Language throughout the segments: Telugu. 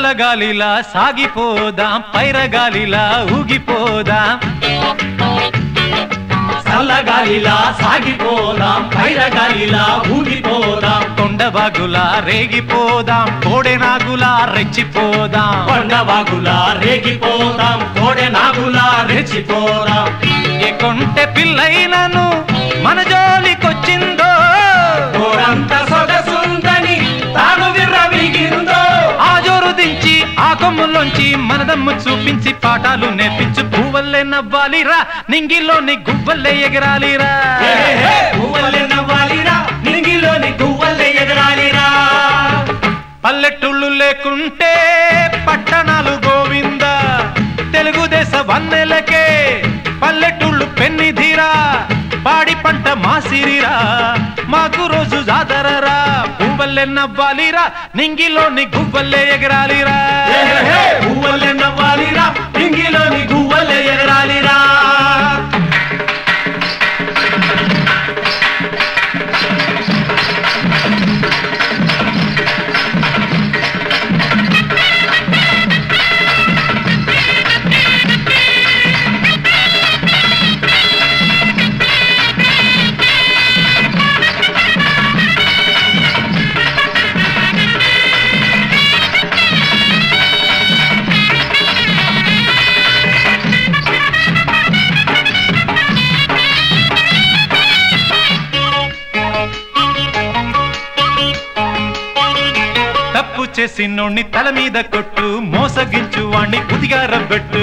చల్లగాలిలా సాగిపోదాం పైరగాలిలా ఊగిపోదాం చల్లగాలిలా సాగిపోదాం పైరగాలిలా ఊగిపోదాం కొండబాగులా రేగిపోదాం కోడెనాగులా రెచ్చిపోదాం కొండవాగులా రేగిపోదాం కోడె నాగులా రెచ్చిపోదాం ఏ కొంటె పిల్లైనను మన జోలికొచ్చిందో కోరంత సొగసుందని తాను విర్రవీగిందో ఆ జోరు దించి ఆ కొమ్ములోంచి మనదమ్ము చూపించి పాఠాలు నేర్పించు పువ్వల్లే నవ్వాలిరా నింగిలోని గువ్వల్లే ఎగరాలిరా హే, హే, పువ్వులే నవ్వాలిరా నింగిలోని గువ్వలే ఎగరాలిరా పల్లెటూళ్ళు లేకుంటే పట్టణాలు గోవింద తెలుగుదేశ వన్నెలకే పల్లెటూళ్ళు పెన్నిధిరా పాడి పంట మాసిరిరా మాకు రోజు జాతరరా పువ్వల్లే నవ్వాలిరా నింగిలోని గువ్వల్లే ఎగరాలిరా హే, హే, పువ్వులే నవ్వాలిరా నింగిలోని గువ్వలే ఎగరాలిరా తప్పు చేసినోణ్ణి తల మీద కొట్టు మోసగించు వాణ్ణి కుదిగారబెట్టు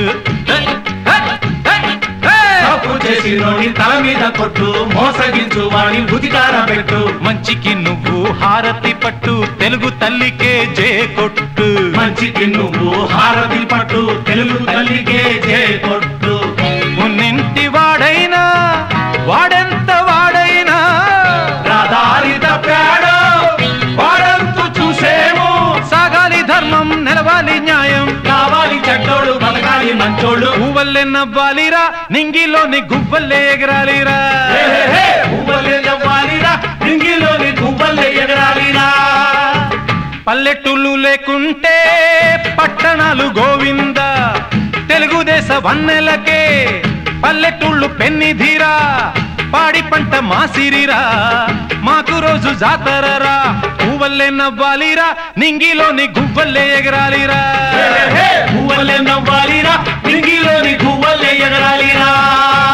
తప్పు చేసినోడి తల మీద కొట్టు మోసగించు వాడి ఉదికార పెట్టు మంచికి నువ్వు హారతి పట్టు తెలుగు తల్లికే జే కొట్టు మంచికి నువ్వు హారతి పట్టు తెలుగు తల్లికే జే కొట్టు మున్నింటి వాడైనా వాడెంత వాడైనా రాదారి తప్పాడు వాడంతు చూసేమో సాగాలి ధర్మం నిలవాలి న్యాయం కావాలి చెడ్డోడు బతకాలి మంచోడు పువ్వల్లే నవ్వాలిరా నింగిలోని గువ్వల్లే ఎగరాలిరా హే, హే, హే, పువ్వులే నవ్వాలిరా నింగిలోని గువ్వలే ఎగరాలిరా పల్లెటూళ్ళు లేకుంటే పట్టణాలు గోవింద తెలుగుదేశ వన్నెలకే పల్లెటూళ్ళు పెన్నిధిరా పాడి పంట మాసిరిరా మాకు రోజు జాతరరా పువ్వల్లే నవ్వాలిరా నింగిలోని గువ్వల్లే ఎగరాలిరా హే, హే, పువ్వులే నవ్వాలిరా నింగిలోని గువ్వలే ఎగరాలిరా